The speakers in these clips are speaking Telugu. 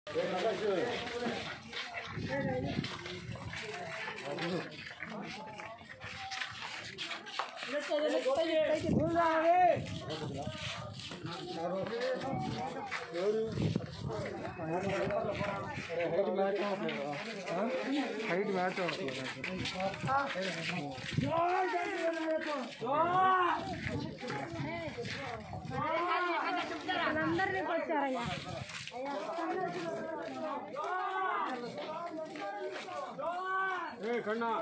హైట్ మ్యాచ్ అందరినీ వచ్చారయ్యా కన్నా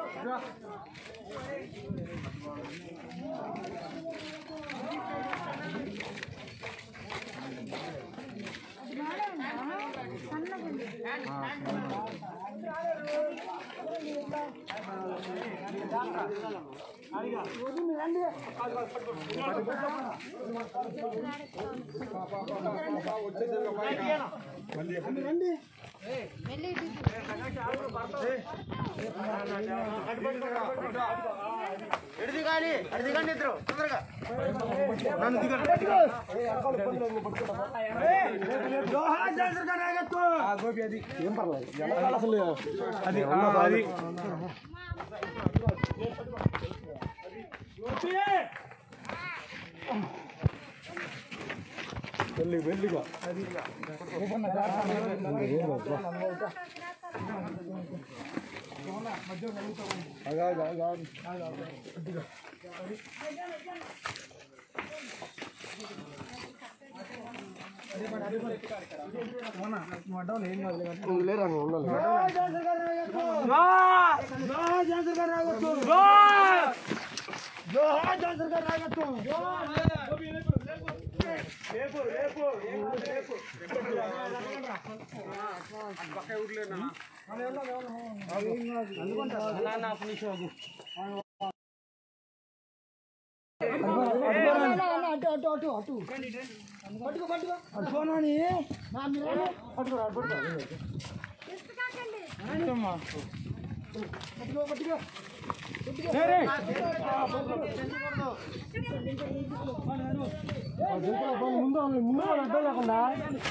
ఎడు దిగాలి అటు దిగండి ఇద్దరు తొందరగా గోపి అది ఏం పర్లేదు అసలు అది అది వెళ్ళి వెళ్ళిగా అది ముందు ముందు అడ్డం లేకుండా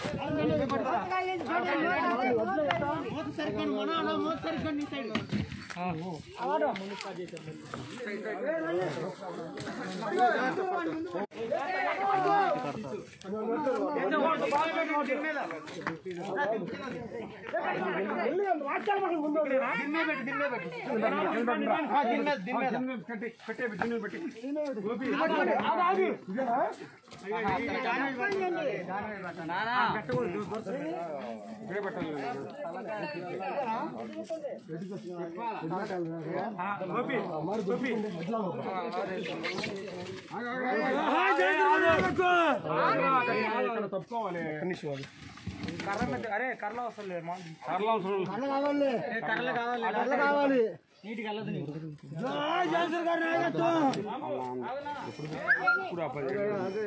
తప్పుకోవాలి అరే కర్ల వస్తుంది కర్ల అవసరం కర్రలు కావాలి కర్ల కావాలి నీటికి వెళ్ళదు ఇప్పుడు ఆ పది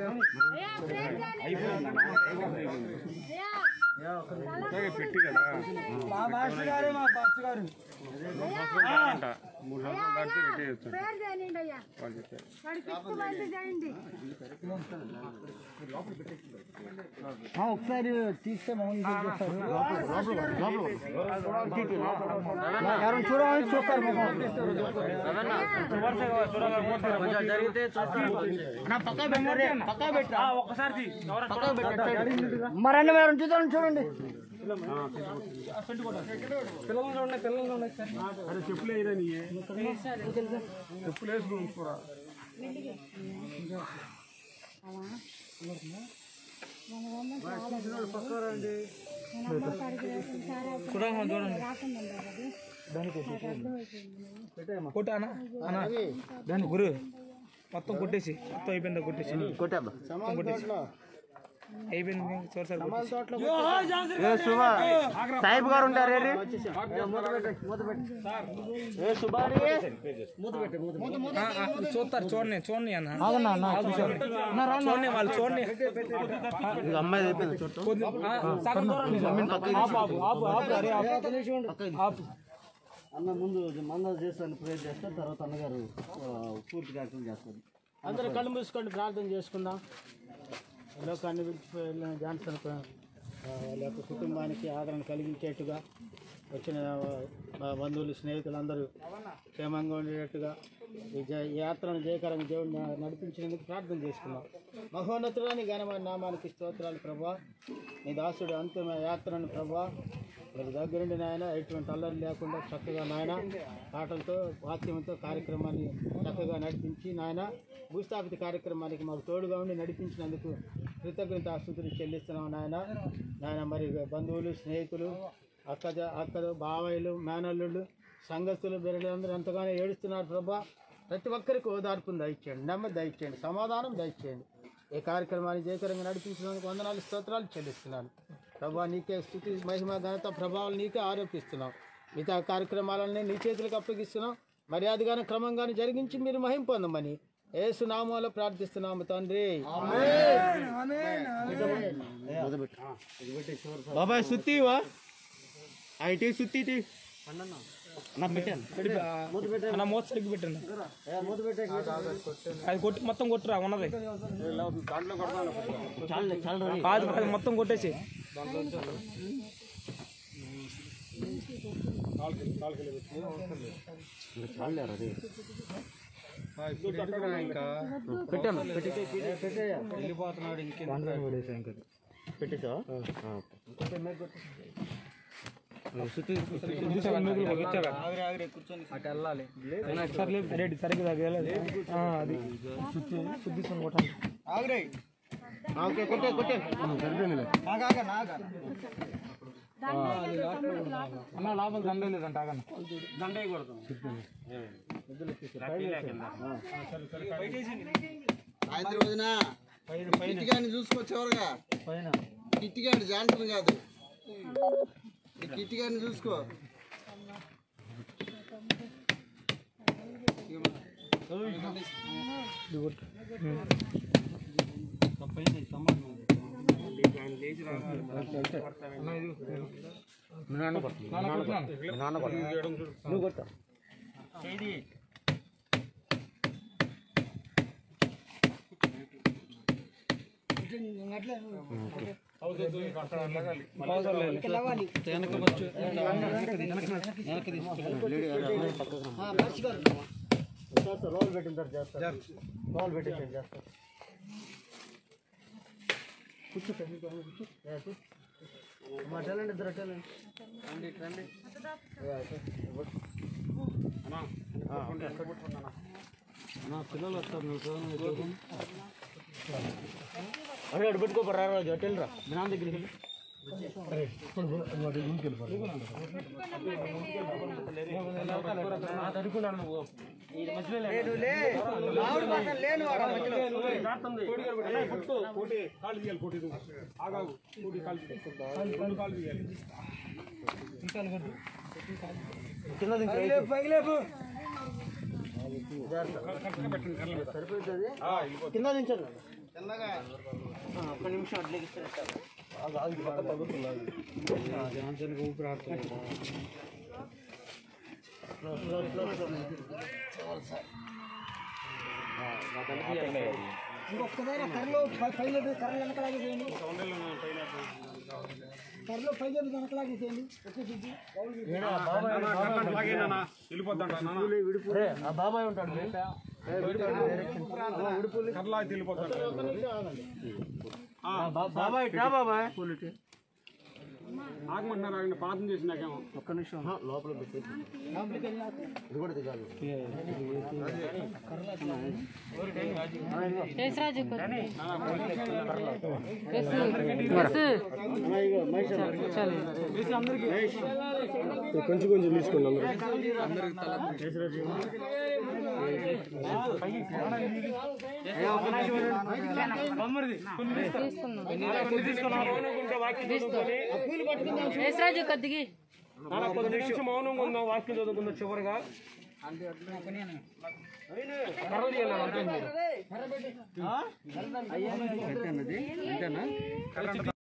పెట్టి కదా మా మాస్టర్ గారు మా మాస్టర్ గారు అంట మూడు సంవత్సరాలు దాటితే రిటైర్ అవుతుంది పేరు చేయండి అయ్యా వాళ్ళు చెప్పారు వాడికి ఎక్కువ మంది చేయండి ఒకసారి తీస్తే మమ్మల్ని ఎవరైనా చూడాలని చూస్తారు జరిగితే పక్క పెట్టారు పక్క పెట్టా ఒక్కసారి మరన్నీ ఎవరైనా చూద్దాం చూడండి పిల్లలు చూడండి పిల్లలు చూడండి అరే చెప్పులు వేయరా నీ చెప్పులు వేసుకుని కూడా కొట్టానా అన్నా దాని గురు మొత్తం కొట్టేసి మొత్తం అయిపోయిందా కొట్టేసి మొత్తం కొట్టేసి అయిపోయింది చూడు సార్ సాహిబ్ గారు ఉంటారు చూస్తారు చూడండి చూడండి అన్న చూడండి వాళ్ళు చూడండి అమ్మాయి అయిపోయింది కొద్ది- ఆ, సగం దూరం ఆపు, ఆపు, ఆపు, ఆపు, అరే, ఆపు. ఆపు. అన్న ముందు మంద చేస్తాను ప్రేర్ చేస్తే తర్వాత అన్నగారు ఆ, పూర్తి కార్యక్రమం చేస్తారు అందరూ కళ్ళు మూసుకోండి ప్రార్థన చేసుకుందాం లోకాన్ని విడిచిపోయి జాన్సన్ ఆ, వాళ్ళ యొక్క కుటుంబానికి ఆదరణ కలిగించేట్టుగా వచ్చిన మా బంధువులు స్నేహితులందరూ క్షేమంగా ఉండేటట్టుగా ఈ జ- ఈ యాత్రను జయకరంగా దేవుడు న- నడిపించినందుకు ప్రార్థన చేసుకున్నాం మహోన్నతులని ఘనమైన నామానికి స్తోత్రాలు ప్రభా నీ దాసుడు అంతిమ యాత్రను ప్రభా మీరు దగ్గరుండి నాయన ఎటువంటి అల్లరి లేకుండా చక్కగా నాయన పాటలతో వాక్యంతో కార్యక్రమాన్ని చక్కగా నడిపించి నాయన భూస్థాపిత కార్యక్రమానికి మాకు తోడుగా ఉండి నడిపించినందుకు కృతజ్ఞత ఆస్తుతులు చెల్లిస్తున్నాం నాయన నాయన మరి బంధువులు స్నేహితులు అక్క అక్కలు బావయ్యలు మేనల్లుళ్ళు సంఘస్థులు బిరలందరూ ఎంతగానో ఏడుస్తున్నారు ప్రభా ప్రతి ఒక్కరికి ఓదార్పును దయచేయండి నెమ్మది దయచేయండి సమాధానం దయచేయండి ఈ కార్యక్రమాన్ని జయకరంగా నడిపించినందుకు వందనాలు స్తోత్రాలు చెల్లిస్తున్నాను ప్రభా నీకే స్థుతి మహిమ ఘనత ప్రభావాలు నీకే ఆరోపిస్తున్నాం మిగతా కార్యక్రమాలన్నీ నీ చేతులకు అప్పగిస్తున్నాం మర్యాదగానే క్రమంగానే జరిగించి మీరు మహిం పొందమని ఏసు నామాలో ప్రార్థిస్తున్నాము తండ్రి బాబాయ్ సుత్తివా ఐటీ సుత్తి అన్న మూత సరిగ్గా పెట్టండి అది కొట్టి మొత్తం కొట్టురా ఉన్నది కాదు కాదు మొత్తం కొట్టేసి పెట్టాను వెళ్ళిపోతున్నాడు ఇంకెందుకు పెట్టేసా అటు వెళ్ళాలి రెడ్డి సరిగ్గా తగ్గలేదు ఆ, అది శుద్ధి శుద్ధిస్తుంది కొట్టండి ఓకే కొట్టే కొట్టే అన్న లాభం దండలేదంట ఆగన్న సాయంత్రం వదిన కిట్టిగాని చూసుకో చివరిగా కిట్టిగాని జాన్సన్ కాదు ఈ కిట్టిగాని చూసుకో నువ్వు కొట్టా రోల్ పెట్టిన తర్వాత చేస్తారు రోల్ పెట్టేసి చేస్తారు కూర్చో కూర్చో కూర్చో ఏ, కూర్చో. అమ్మా, అటెళ్ళండి ఇద్దరు అటెళ్ళండి రండి ఇటు రండి ఏ, అటు. ఇవ్వండి. ఆ, ఓకే, అక్కడ పెట్టుకున్నానా? అన్నా, పిల్లలు వస్తారు నువ్వు చూడండి, చూడండి. అరే అటు పెట్టుకోపరా రాజు అటు వెళ్ళరా మీ నాన్న దగ్గరికి వెళ్ళి సరిపోతుంది కింద దించండి ఆ, ఒక్క నిమిషం అట్లకి ఇంకొకసారి కర్రలో పైన కర్ర వెనకలాగే చేయండి కర్రలో పైన వెనకలాగే చేయండి వచ్చేసి అరే, ఆ బాబాయ్ ఉంటాడు ఆ, బా- బాబాయ్ ఇట్రా బాబాయ్ ఆగమంటున్నారు ఆగండి ప్రార్థన చేసినాకేమో ఒక్క నిమిషం లోపల పెట్టేసి ఇది కూడా దిగాలి కొంచెం కొంచెం తీసుకోండి అందరూ వేసరాజు కొద్దిగి కొద్ది నిమిషం మౌనంగా ఉందాం వాక్యం చదువుకుందాం చివరిగా కర్ర తీయాలి అంతే మీరు. అంతేనా